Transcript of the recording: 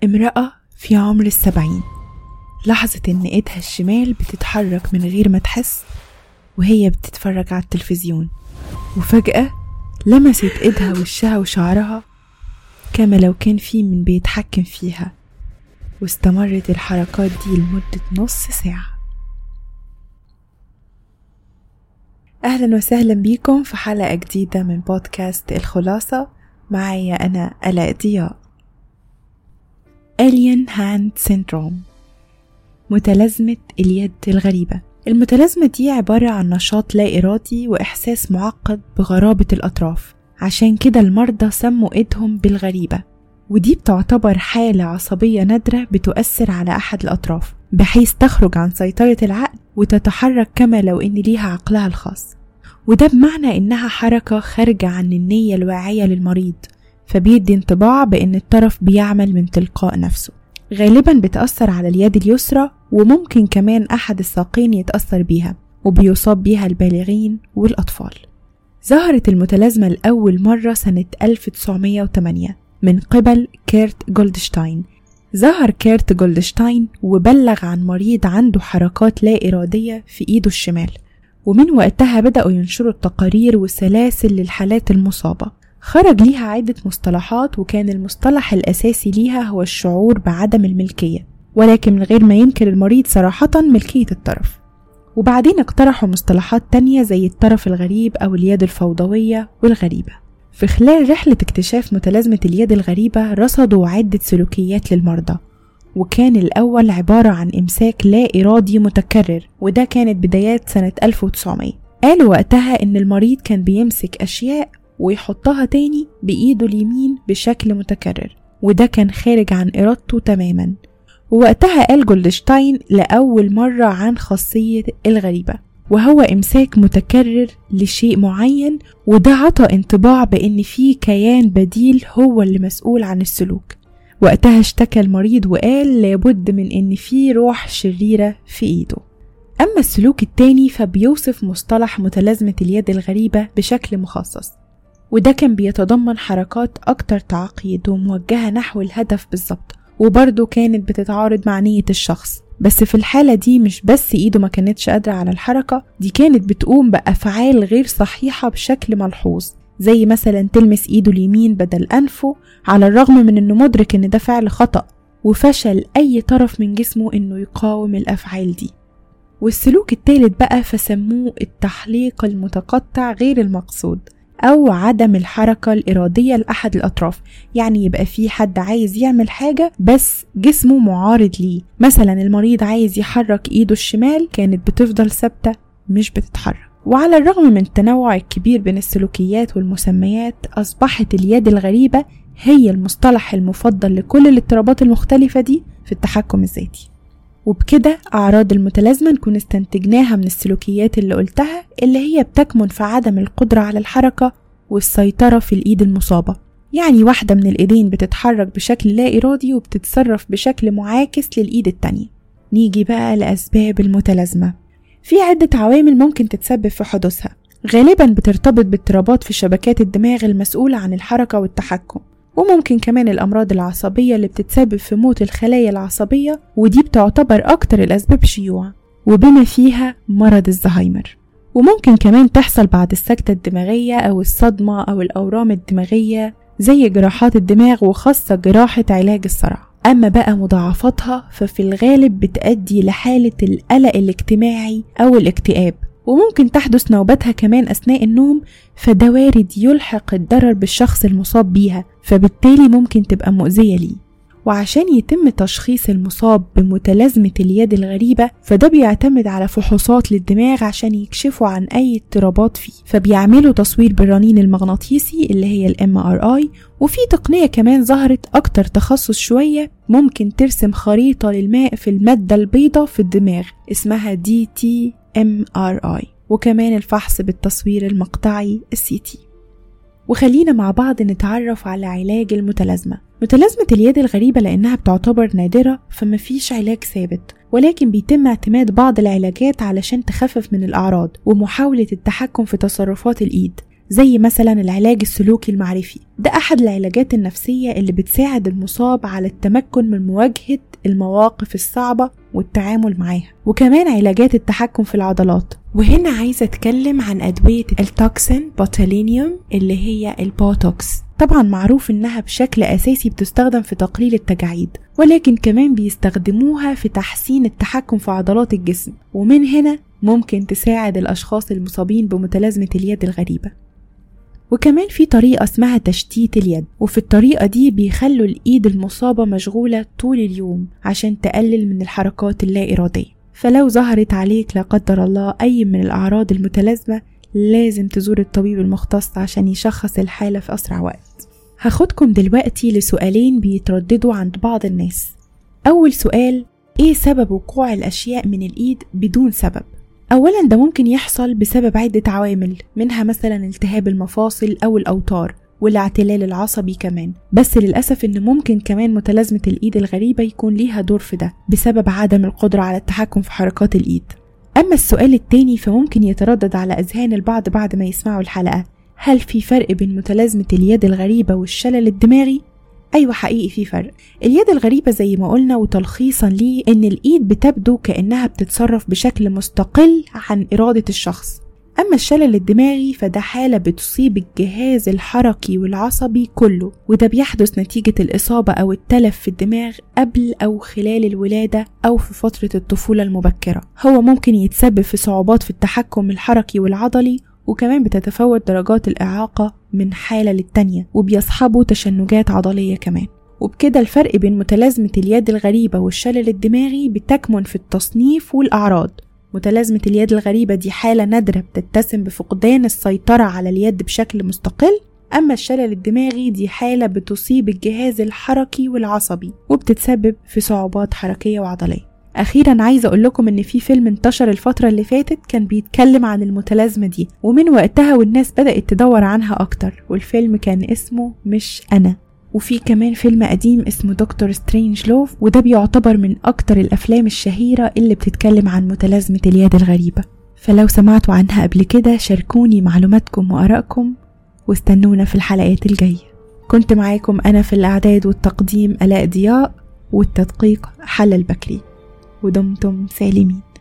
امرأة في عمر السبعين لاحظت إن إيدها الشمال بتتحرك من غير ما تحس وهي بتتفرج على التلفزيون وفجأة لمست إيدها وشها وشعرها كما لو كان في من بيتحكم فيها واستمرت الحركات دي لمدة نص ساعة أهلا وسهلا بيكم في حلقة جديدة من بودكاست الخلاصة معايا أنا ألاء ضياء Alien Hand Syndrome متلازمة اليد الغريبة المتلازمة دي عبارة عن نشاط لا إرادي وإحساس معقد بغرابة الأطراف عشان كده المرضى سموا إيدهم بالغريبة ودي بتعتبر حالة عصبية نادرة بتؤثر على أحد الأطراف بحيث تخرج عن سيطرة العقل وتتحرك كما لو إن ليها عقلها الخاص وده بمعنى إنها حركة خارجة عن النية الواعية للمريض فبيدي انطباع بأن الطرف بيعمل من تلقاء نفسه غالبا بتأثر على اليد اليسرى وممكن كمان أحد الساقين يتأثر بيها وبيصاب بيها البالغين والأطفال ظهرت المتلازمة لأول مرة سنة 1908 من قبل كيرت جولدشتاين ظهر كيرت جولدشتاين وبلغ عن مريض عنده حركات لا إرادية في إيده الشمال ومن وقتها بدأوا ينشروا التقارير وسلاسل للحالات المصابة خرج ليها عدة مصطلحات وكان المصطلح الأساسي ليها هو الشعور بعدم الملكية ولكن من غير ما ينكر المريض صراحة ملكية الطرف وبعدين اقترحوا مصطلحات تانية زي الطرف الغريب أو اليد الفوضوية والغريبة في خلال رحلة اكتشاف متلازمة اليد الغريبة رصدوا عدة سلوكيات للمرضى وكان الأول عبارة عن إمساك لا إرادي متكرر وده كانت بدايات سنة 1900 قالوا وقتها إن المريض كان بيمسك أشياء ويحطها تاني بإيده اليمين بشكل متكرر وده كان خارج عن إرادته تماما ووقتها قال جولدشتاين لأول مرة عن خاصية الغريبة وهو إمساك متكرر لشيء معين وده عطى انطباع بأن في كيان بديل هو اللي مسؤول عن السلوك وقتها اشتكى المريض وقال لابد من ان في روح شريرة في ايده اما السلوك التاني فبيوصف مصطلح متلازمة اليد الغريبة بشكل مخصص وده كان بيتضمن حركات أكتر تعقيد وموجهة نحو الهدف بالظبط وبرضه كانت بتتعارض مع نية الشخص بس في الحالة دي مش بس إيده ما كانتش قادرة على الحركة دي كانت بتقوم بأفعال غير صحيحة بشكل ملحوظ زي مثلا تلمس إيده اليمين بدل أنفه على الرغم من إنه مدرك إن ده فعل خطأ وفشل أي طرف من جسمه إنه يقاوم الأفعال دي والسلوك التالت بقى فسموه التحليق المتقطع غير المقصود أو عدم الحركة الإرادية لأحد الأطراف يعني يبقى في حد عايز يعمل حاجة بس جسمه معارض ليه مثلا المريض عايز يحرك إيده الشمال كانت بتفضل ثابتة مش بتتحرك وعلى الرغم من التنوع الكبير بين السلوكيات والمسميات أصبحت اليد الغريبة هي المصطلح المفضل لكل الاضطرابات المختلفة دي في التحكم الذاتي وبكده أعراض المتلازمة نكون استنتجناها من السلوكيات اللي قلتها اللي هي بتكمن في عدم القدرة على الحركة والسيطرة في الإيد المصابة يعني واحدة من الإيدين بتتحرك بشكل لا إرادي وبتتصرف بشكل معاكس للإيد التانية نيجي بقى لأسباب المتلازمة في عدة عوامل ممكن تتسبب في حدوثها غالبا بترتبط باضطرابات في شبكات الدماغ المسؤولة عن الحركة والتحكم وممكن كمان الأمراض العصبية اللي بتتسبب في موت الخلايا العصبية ودي بتعتبر أكتر الأسباب شيوعا وبما فيها مرض الزهايمر وممكن كمان تحصل بعد السكتة الدماغية أو الصدمة أو الأورام الدماغية زي جراحات الدماغ وخاصة جراحة علاج الصرع أما بقى مضاعفاتها ففي الغالب بتأدي لحالة القلق الاجتماعي أو الاكتئاب وممكن تحدث نوبتها كمان أثناء النوم فده وارد يلحق الضرر بالشخص المصاب بيها فبالتالي ممكن تبقى مؤذية ليه وعشان يتم تشخيص المصاب بمتلازمة اليد الغريبة فده بيعتمد على فحوصات للدماغ عشان يكشفوا عن أي اضطرابات فيه فبيعملوا تصوير بالرنين المغناطيسي اللي هي ال MRI وفي تقنية كمان ظهرت أكتر تخصص شوية ممكن ترسم خريطة للماء في المادة البيضاء في الدماغ اسمها DT-MRI وكمان الفحص بالتصوير المقطعي السيتي وخلينا مع بعض نتعرف على علاج المتلازمة متلازمة اليد الغريبة لأنها بتعتبر نادرة فمفيش علاج ثابت ولكن بيتم اعتماد بعض العلاجات علشان تخفف من الأعراض ومحاولة التحكم في تصرفات الإيد زي مثلا العلاج السلوكي المعرفي ده أحد العلاجات النفسية اللي بتساعد المصاب على التمكن من مواجهة المواقف الصعبة والتعامل معاها وكمان علاجات التحكم في العضلات وهنا عايزة أتكلم عن أدوية التوكسين بوتولينيوم اللي هي البوتوكس طبعا معروف إنها بشكل أساسي بتستخدم في تقليل التجاعيد ولكن كمان بيستخدموها في تحسين التحكم في عضلات الجسم ومن هنا ممكن تساعد الأشخاص المصابين بمتلازمة اليد الغريبة وكمان في طريقة اسمها تشتيت اليد وفي الطريقة دي بيخلوا الإيد المصابة مشغولة طول اليوم عشان تقلل من الحركات اللا إرادية فلو ظهرت عليك لا قدر الله أي من الأعراض المتلازمة لازم تزور الطبيب المختص عشان يشخص الحالة في أسرع وقت هاخدكم دلوقتي لسؤالين بيترددوا عند بعض الناس أول سؤال إيه سبب وقوع الأشياء من الإيد بدون سبب؟ أولا ده ممكن يحصل بسبب عدة عوامل منها مثلا التهاب المفاصل أو الأوتار والاعتلال العصبي كمان بس للأسف إن ممكن كمان متلازمة الإيد الغريبة يكون ليها دور في ده بسبب عدم القدرة على التحكم في حركات الإيد أما السؤال التاني فممكن يتردد على أذهان البعض بعد ما يسمعوا الحلقة هل في فرق بين متلازمة اليد الغريبة والشلل الدماغي؟ أيوة حقيقي في فرق اليد الغريبة زي ما قلنا وتلخيصا ليه إن الإيد بتبدو كأنها بتتصرف بشكل مستقل عن إرادة الشخص أما الشلل الدماغي فده حالة بتصيب الجهاز الحركي والعصبي كله وده بيحدث نتيجة الإصابة أو التلف في الدماغ قبل أو خلال الولادة أو في فترة الطفولة المبكرة هو ممكن يتسبب في صعوبات في التحكم الحركي والعضلي وكمان بتتفاوت درجات الإعاقة من حالة للتانية وبيصحبوا تشنجات عضلية كمان وبكده الفرق بين متلازمة اليد الغريبة والشلل الدماغي بتكمن في التصنيف والأعراض متلازمة اليد الغريبة دي حالة نادرة بتتسم بفقدان السيطرة على اليد بشكل مستقل أما الشلل الدماغي دي حالة بتصيب الجهاز الحركي والعصبي وبتتسبب في صعوبات حركية وعضلية أخيرا عايزة أقول لكم إن في فيلم انتشر الفترة اللي فاتت كان بيتكلم عن المتلازمة دي ومن وقتها والناس بدأت تدور عنها أكتر والفيلم كان اسمه مش أنا وفي كمان فيلم قديم اسمه دكتور سترينج لوف وده بيعتبر من أكتر الأفلام الشهيرة اللي بتتكلم عن متلازمة اليد الغريبة فلو سمعتوا عنها قبل كده شاركوني معلوماتكم وآرائكم واستنونا في الحلقات الجاية كنت معاكم أنا في الإعداد والتقديم ألاء ضياء والتدقيق حل البكري ودمتم سالمين